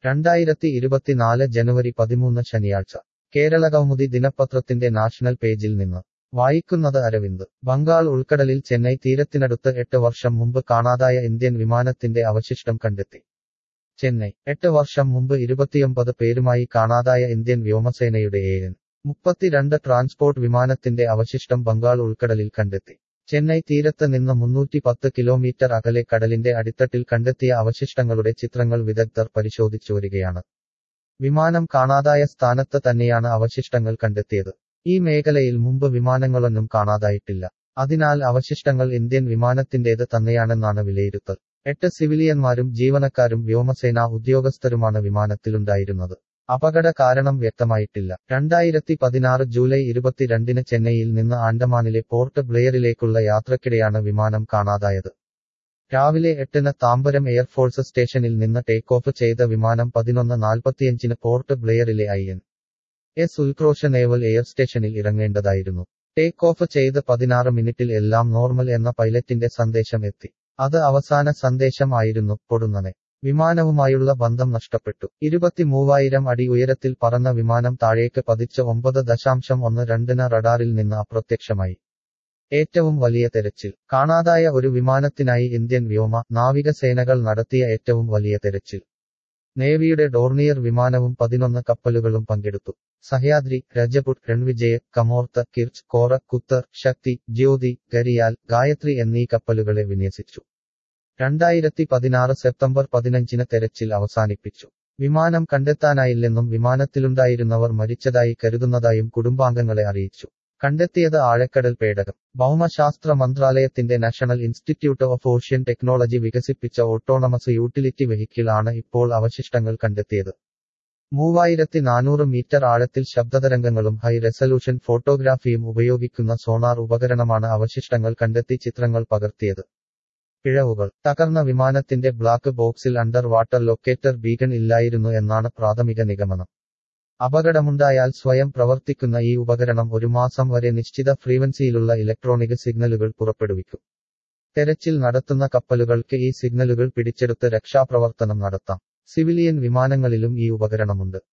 രണ്ടായിരത്തി ഇരുപത്തിനാല് ജനുവരി പതിമൂന്ന് ശനിയാഴ്ച കേരളകൗമുദി ദിനപത്രത്തിന്റെ നാഷണൽ പേജിൽ നിന്ന് വായിക്കുന്നത് അരവിന്ദ് ബംഗാൾ ഉൾക്കടലിൽ ചെന്നൈ തീരത്തിനടുത്ത് എട്ട് വർഷം മുമ്പ് കാണാതായ ഇന്ത്യൻ വിമാനത്തിന്റെ അവശിഷ്ടം കണ്ടെത്തി ചെന്നൈ എട്ട് വർഷം മുമ്പ് ഇരുപത്തിയൊമ്പത് പേരുമായി കാണാതായ ഇന്ത്യൻ വ്യോമസേനയുടെ ഏഴൻ മുപ്പത്തിരണ്ട് ട്രാൻസ്പോർട്ട് വിമാനത്തിന്റെ അവശിഷ്ടം ബംഗാൾ ഉൾക്കടലിൽ കണ്ടെത്തി ചെന്നൈ തീരത്ത് നിന്ന് മുന്നൂറ്റി പത്ത് കിലോമീറ്റർ അകലെ കടലിന്റെ അടിത്തട്ടിൽ കണ്ടെത്തിയ അവശിഷ്ടങ്ങളുടെ ചിത്രങ്ങൾ വിദഗ്ധർ പരിശോധിച്ചു വരികയാണ് വിമാനം കാണാതായ സ്ഥാനത്ത് തന്നെയാണ് അവശിഷ്ടങ്ങൾ കണ്ടെത്തിയത് ഈ മേഖലയിൽ മുമ്പ് വിമാനങ്ങളൊന്നും കാണാതായിട്ടില്ല അതിനാൽ അവശിഷ്ടങ്ങൾ ഇന്ത്യൻ വിമാനത്തിന്റേത് തന്നെയാണെന്നാണ് വിലയിരുത്തൽ എട്ട് സിവിലിയന്മാരും ജീവനക്കാരും വ്യോമസേനാ ഉദ്യോഗസ്ഥരുമാണ് വിമാനത്തിലുണ്ടായിരുന്നത് അപകട കാരണം വ്യക്തമായിട്ടില്ല രണ്ടായിരത്തി പതിനാറ് ജൂലൈ ഇരുപത്തിരണ്ടിന് ചെന്നൈയിൽ നിന്ന് ആൻഡമാനിലെ പോർട്ട് ബ്ലെയറിലേക്കുള്ള യാത്രക്കിടെയാണ് വിമാനം കാണാതായത് രാവിലെ എട്ടിന് താമ്പരം എയർഫോഴ്സ് സ്റ്റേഷനിൽ നിന്ന് ടേക്ക് ഓഫ് ചെയ്ത വിമാനം പതിനൊന്ന് നാൽപ്പത്തിയഞ്ചിന് പോർട്ട് ബ്ലെയറിലെ I N S Utkrosh naval air station ഇറങ്ങേണ്ടതായിരുന്നു ടേക്ക് ഓഫ് ചെയ്ത് പതിനാറ് മിനിറ്റിൽ എല്ലാം നോർമൽ എന്ന പൈലറ്റിന്റെ സന്ദേശം എത്തി അത് അവസാന സന്ദേശം ആയിരുന്നു പൊടുന്നനെ വിമാനവുമായുള്ള ബന്ധം നഷ്ടപ്പെട്ടു ഇരുപത്തിമൂവായിരം അടി ഉയരത്തിൽ പറന്ന വിമാനം താഴേക്ക് പതിച്ച് ഒമ്പത് ദശാംശം ഒന്ന് രണ്ടിന് റഡാറിൽ നിന്ന് അപ്രത്യക്ഷമായി ഏറ്റവും വലിയ തെരച്ചിൽ കാണാതായ ഒരു വിമാനത്തിനായി ഇന്ത്യൻ വ്യോമ നാവികസേനകൾ നടത്തിയ ഏറ്റവും വലിയ തെരച്ചിൽ നേവിയുടെ ഡോർണിയർ വിമാനവും പതിനൊന്ന് കപ്പലുകളും പങ്കെടുത്തു സഹ്യാദ്രി രജപുട്ട് രൺവിജയ് കമോർത്ത് കിർച്ച് കോറ കുത്തർ ശക്തി ജ്യോതി ഗരിയാൽ ഗായത്രി എന്നീ കപ്പലുകളെ വിന്യസിച്ചു രണ്ടായിരത്തി പതിനാറ് സെപ്റ്റംബർ പതിനഞ്ചിന് തെരച്ചിൽ അവസാനിപ്പിച്ചു വിമാനം കണ്ടെത്താനായില്ലെന്നും വിമാനത്തിലുണ്ടായിരുന്നവർ മരിച്ചതായി കരുതുന്നതായും കുടുംബാംഗങ്ങളെ അറിയിച്ചു കണ്ടെത്തിയത് ആഴക്കടൽ പേടകം ഭൗമശാസ്ത്ര മന്ത്രാലയത്തിന്റെ national institute of ocean technology വികസിപ്പിച്ച ഓട്ടോണമസ് യൂട്ടിലിറ്റി വെഹിക്കിൾ ആണ് ഇപ്പോൾ അവശിഷ്ടങ്ങൾ കണ്ടെത്തിയത് മൂവായിരത്തി നാനൂറ് മീറ്റർ ആഴത്തിൽ ശബ്ദതരംഗങ്ങളും ഹൈ റെസല്യൂഷൻ ഫോട്ടോഗ്രാഫിയും ഉപയോഗിക്കുന്ന സോണാർ ഉപകരണമാണ് അവശിഷ്ടങ്ങൾ കണ്ടെത്തി ചിത്രങ്ങൾ പകർത്തിയത് പിഴവുകൾ തകർന്ന വിമാനത്തിന്റെ ബ്ലാക്ക് ബോക്സിൽ അണ്ടർ വാട്ടർ ലൊക്കേറ്റർ ബീഗൺ ഇല്ലായിരുന്നു എന്നാണ് പ്രാഥമിക നിഗമനം അപകടമുണ്ടായാൽ സ്വയം പ്രവർത്തിക്കുന്ന ഈ ഉപകരണം ഒരു മാസം വരെ നിശ്ചിത ഫ്രീക്വൻസിയിലുള്ള ഇലക്ട്രോണിക് സിഗ്നലുകൾ പുറപ്പെടുവിക്കും തെരച്ചിൽ നടത്തുന്ന കപ്പലുകൾക്ക് ഈ സിഗ്നലുകൾ പിടിച്ചെടുത്ത് രക്ഷാപ്രവർത്തനം നടത്താം സിവിലിയൻ വിമാനങ്ങളിലും ഈ ഉപകരണമുണ്ട്